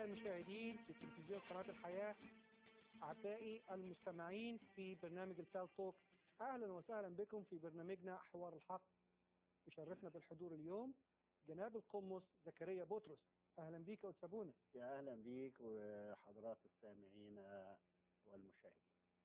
المشاهدين في تلفزيون قناة الحياة أعزائي المستمعين في برنامج التال توك أهلا وسهلا بكم في برنامجنا حوار الحق يشرفنا بالحضور اليوم جناب القمص زكريا بطرس أهلا بيك يا أستاذ بونا يا اهلا بيك وحضرات السامعين والمشاهدين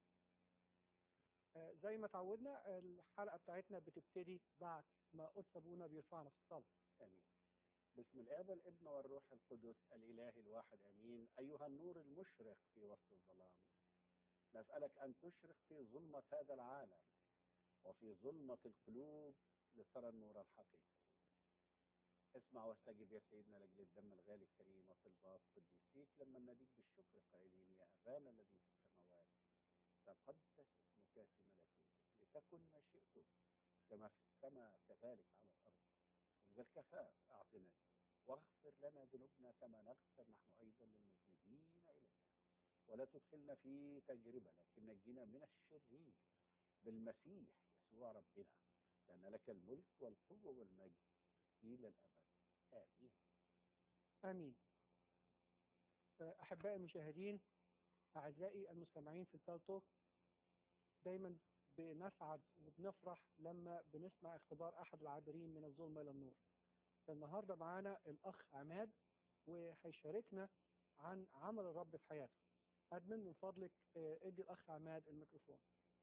آه، زي ما تعودنا الحلقة بتاعتنا بتبتدي بعد ما أستاذ بونا بيرفعنا في الصلاة امين باسم الاب والابن والروح القدس الاله الواحد امين ايها النور المشرق في وسط الظلام نسالك ان تشرق في ظلمه هذا العالم وفي ظلمه القلوب لترى النور الحقيقي اسمع واستجب يا سيدنا لاجل الدم الغالي الكريم وطلبات قديسيك لما نديك بالشكر قائلين يا ابانا الذي في السماوات تقدس اسمك في ملكوتك لتكن مشيئتك كما في السماء كذلك على الارض بالكفاء اعطنا واغفر لنا ذنوبنا كما نغفر نحن ايضا للمذنبين الينا ولا تدخلنا في تجربه لكن نجينا من الشرير بالمسيح يسوع ربنا لان لك الملك والقوه والمجد الى الابد امين آمين آه، أحبائي المشاهدين أعزائي المستمعين في التال توك دايما بنسعد وبنفرح لما بنسمع اختبار أحد العابرين من الظلمة إلى النور النهاردة معانا الأخ عماد وهيشاركنا عن عمل الرب في حياته أدمن من فضلك آه، ادي الأخ عماد الميكروفون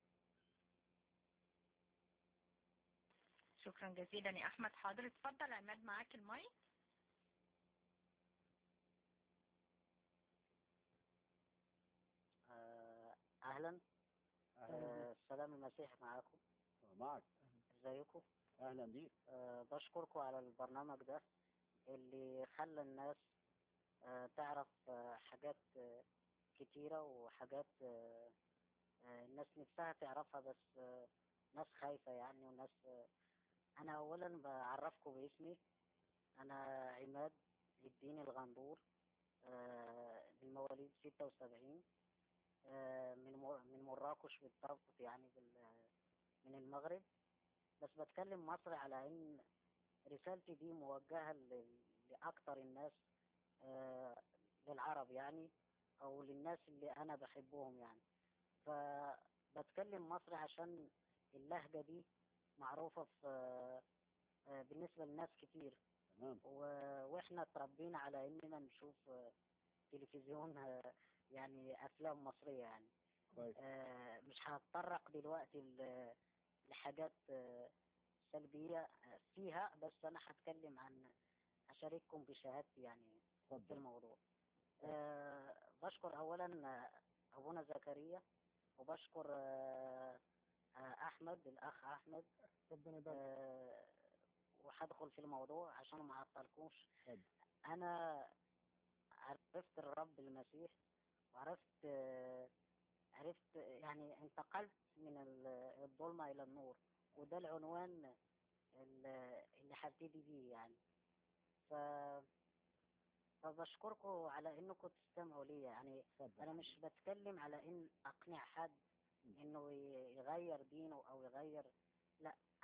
شكرا جزيلا يا احمد حاضر اتفضل عماد معاك المايك آه، اهلا اهلا آه، السلام المسيح معاكم بيك معك ازيكم اهلا بيك آه، بشكركم على البرنامج ده اللي خلى الناس آه، تعرف آه، حاجات آه، كتيرة وحاجات آه، آه، الناس نفسها تعرفها بس آه، ناس خايفة يعني وناس آه، أنا أولا بعرفكم باسمي أنا عماد الدين الغندور آه، من مواليد ستة وسبعين من مر- من مراكش بالضبط يعني بال- من المغرب بس بتكلم مصري على ان رسالتي دي موجهة ل- لأكتر الناس آه، للعرب يعني أو للناس اللي أنا بحبهم يعني فبتكلم مصري عشان اللهجة دي معروفة في آه، بالنسبة لناس كتير تمام و- واحنا اتربينا على اننا نشوف آه، تلفزيون آه، يعني افلام مصرية يعني كويس آه، مش هتطرق دلوقتي ل- لحاجات آه، سلبية آه، فيها بس انا هتكلم عن هشارككم بشهادتي يعني في اتفضل الموضوع آه، بشكر اولا آه، ابونا زكريا وبشكر آه، آه، احمد الاخ احمد ربنا يبارك آه، وهدخل في الموضوع عشان ما اعطلكمش اتفضل انا عرفت الرب المسيح وعرفت آه، عرفت يعني انتقلت من ال- الظلمة الى النور وده العنوان ال- اللي هبتدي بيه يعني ف فبشكركم على انكم تستمعوا لي يعني اتفضل انا مش بتكلم على ان اقنع حد انه ي- يغير دينه او يغير لا